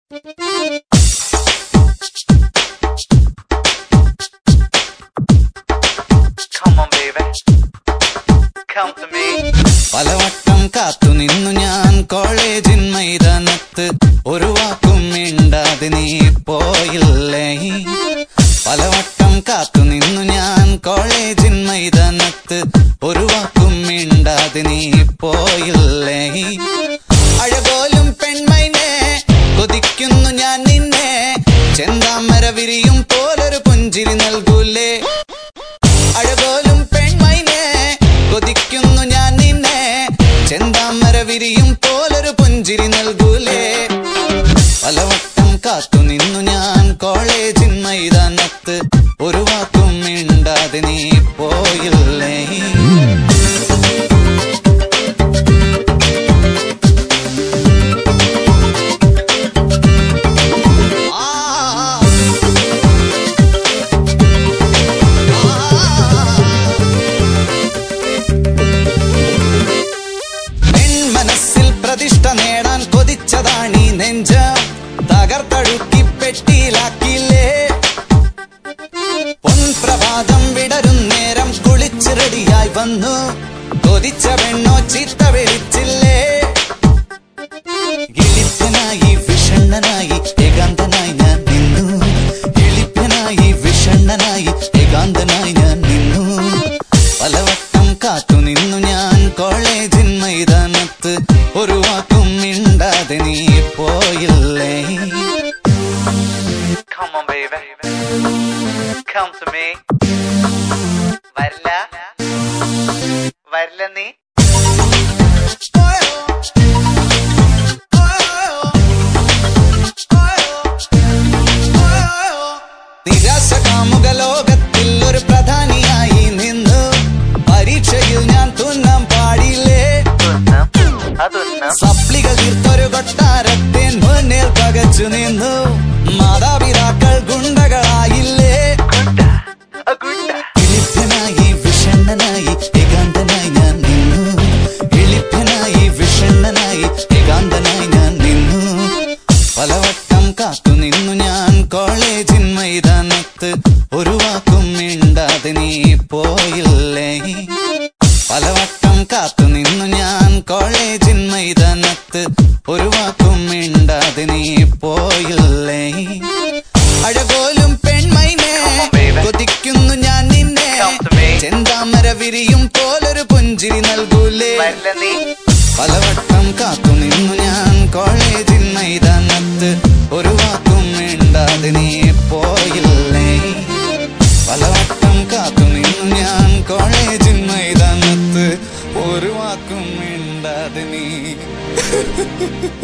Come on, baby. Come to me. പലവട്ടം കാത്തു നിന്നു ഞാൻ കോളേജിൻ മൈതാനത്ത് ഒരു വാക്കും മിണ്ടാതെ നീ പോയില്ലേ പലവട്ടം കാത്തു നിന്നു ഞാൻ കോളേജിൻ മൈതാനത്ത് ഒരു വാക്കും മിണ്ടാതെ നീ പോയില്ലേ അഴപോലും പെൺമൈനെ കൊതിക്കുന്നു ഞാൻ നിന്നെ ചെന്താമര വിരിയും പോലൊരു പുഞ്ചിരി നൽകൂലേ അഴകോലും പെൺമൈനെ കൊതിക്കുന്നു ഞാൻ നിന്നെ ചെന്താമര വിരിയും പോലൊരു പുഞ്ചിരി നൽകൂലേ പലവട്ടം കാത്തു നിന്നു ഞാൻ കോളേജിൻ മൈതാനത്ത് ഒരു വാക്കും മിണ്ടാതെ നീ പോയില്ലേ ആ മനസ്സിൽ പ്രതിഷ്ഠ നേടാൻ കൊതിച്ചതാണീ നെഞ്ച തകർത്തഴുക്കി പെട്ടിയിലാക്കിയില്ലേ പൊൻപ്രഭാതം വിടരും നേരം കുളിച്ച് റെഡിയായി വന്നു കൊതിച്ച പെണ്ണോ ചീത്ത വിളിച്ചില്ലേ എളിപ്പനായി വിഷണ്ണനായി ഏകാന്തനായി ഞാൻ നിന്നു എളിപ്പനായി വിഷണ്ണനായി ഏകാന്തനായി ഞാൻ നിന്നു പലവട്ടം കാത്തു നിന്നു ഞാൻ കോളേജിൻ മൈതാനത്ത് ഒരു വാക്കും മിണ്ടാതെ നീ പോയില്ലേ Come on, baby. Come to me. വരില്ല വരില്ല നീ നിരാശ കാമുക ലോകത്തിൽ ഒരു പ്രധാനിയായി നിന്നു പരീക്ഷയിൽ ഞാൻ തുന്നാൻ പാടില്ലേ തുന്നം അതൊന്നും സപ്ലികൾ തീർത്തൊരു കൊട്ടാരത്തിൻ മുന്നിൽ പകച്ചു നിന്നു മാതാപിതാക്കൾ ഗുണ്ടകളായില്ലേ ഗുണ്ട a ഗുണ്ട എളിപ്പനായി വിഷണ്ണനായി ഏകാന്തനായി ഞാൻ നിന്നു എളിപ്പനായി വിഷണ്ണനായി ഏകാന്തനായി ഞാൻ നിന്നു പലവട്ടം കാത്തു നിന്നു ഞാൻ കോളേജിൻ മൈതാനത്ത് ഒരു വാക്കും മിണ്ടാതെ നീ പോയില്ലേ പലവട്ടം കാത്തു നിന്നു ഞാൻ കോളേജിൻ മൈതാനത്ത് ഒരു വാക്കും മിണ്ടാതെ നീ പോയില്ലേ അഴപോലും പെൺമൈനെ കൊതിക്കുന്നു ഞാൻ നിന്നെ Come to me. ചെന്താമര വിരിയും പോലൊരു പുഞ്ചിരി നൽകൂലേ വരില്ല നീ പലവട്ടം കാത്തു നിന്നു ഞാൻ കോളേജിൻ മൈതാനത്ത് ഒരു വാക്കും മിണ്ടാതെ നീ പോയില്ലേ പലവട്ടം കാത്തു നിന്നു ഞാൻ കോളേജിൻ മൈതാനത്ത് ഒരു വാക്കും മിണ്ടാതെ നീ